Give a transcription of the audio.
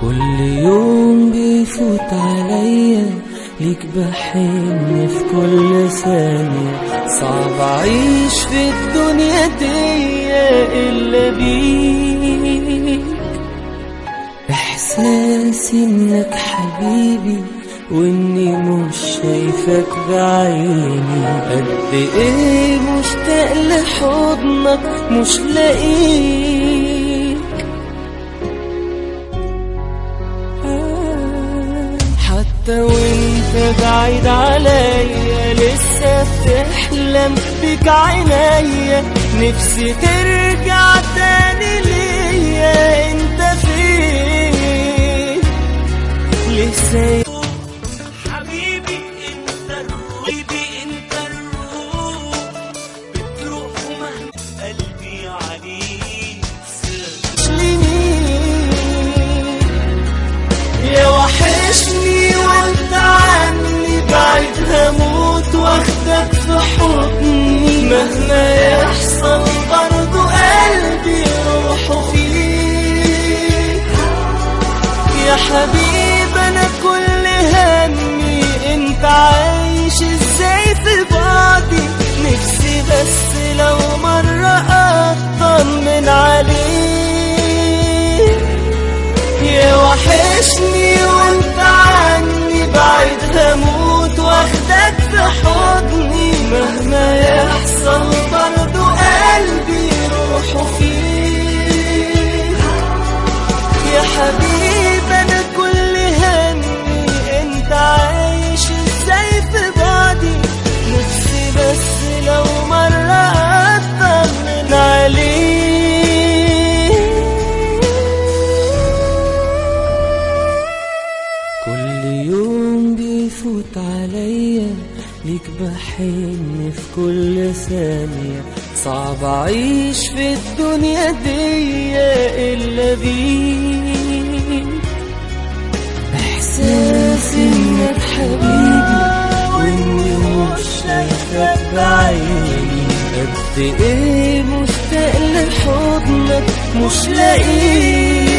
كل يوم بيفوت عليا ليك بحن في كل ثانية صعب أعيش في الدنيا دي إلا بيك إحساسي إنك حبيبي وإني مش شايفك بعيني قد إيه مشتاق لحضنك مش لاقيك حتى وانت بعيد عليا لسه بتحلم بك عينيا نفسي ترجع تاني ليا انت فين لسه حبيبي انت الروح حبيبي انت الروح بتروح ومهما قلبي عليك سر لمين يا وحشني وانت عني بعيد هموت واخدك في حضني مهما يحصل برضو قلبي روحه فيك يا حبيب انا كل همي انت عايش ازاي في بعدي نفسي بس لو مرة اطمن عليك يا وحشني وانت عني بعيد هموت واخدك في حضني مهما يحصل برضو قلبي روحه فيك يا حبيب انا كل همي انت عايش ازاي في بعدي نفسي بس لو مرة اطمن عليك كل يوم بيفوت عليا ليك بحن في كل ثانية صعب أعيش في الدنيا دي إلا بيك إحساسي إنك حبيبي وإني مش شايفك بعيني قد إيه مشتاق لحضنك مش لاقيك